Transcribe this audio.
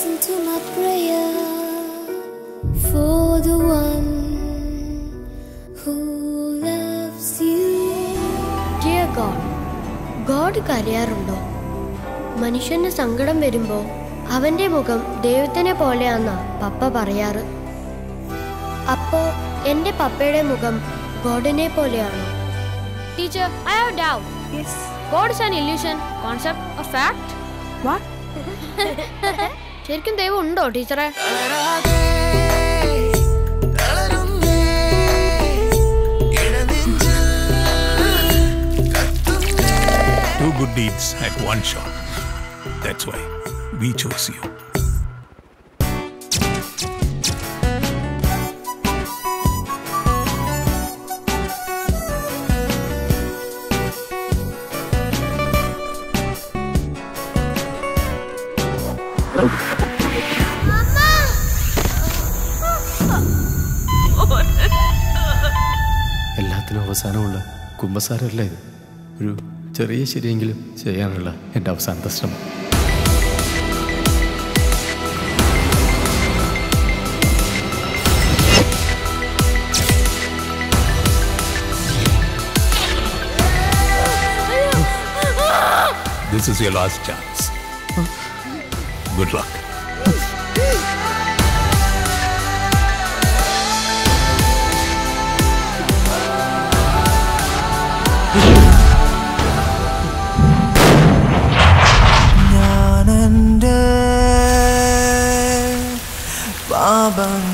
Listen to my prayer for the one who loves you. Dear God God കരയാറുണ്ടോ മനുഷ്യന് സങ്കടം വരുമ്പോ അവന്റെ മുഖം ദൈവത്തിനെ പോലെയാന്നാ പപ്പ പറയാറ് അപ്പോ എന്റെ പപ്പയുടെ മുഖം ഗോഡിനെ പോലെയാണോ Teacher, I have a doubt. Yes. God is an illusion, concept, a fact? What? ശരിക്കും ദൈവം ഉണ്ടോ ടീച്ചറെ Two good deeds at one shot. That's why we chose you. എല്ലാത്തിനും അവസാനമുള്ള കുമ്പസാരമല്ല ഇത് ഒരു ചെറിയ ശരിയെങ്കിലും ചെയ്യാനുള്ള എൻ്റെ അവസാനത്തെ ശ്രമം This is your last chance. Good luck. ഞാനെൻ്റെ പാപം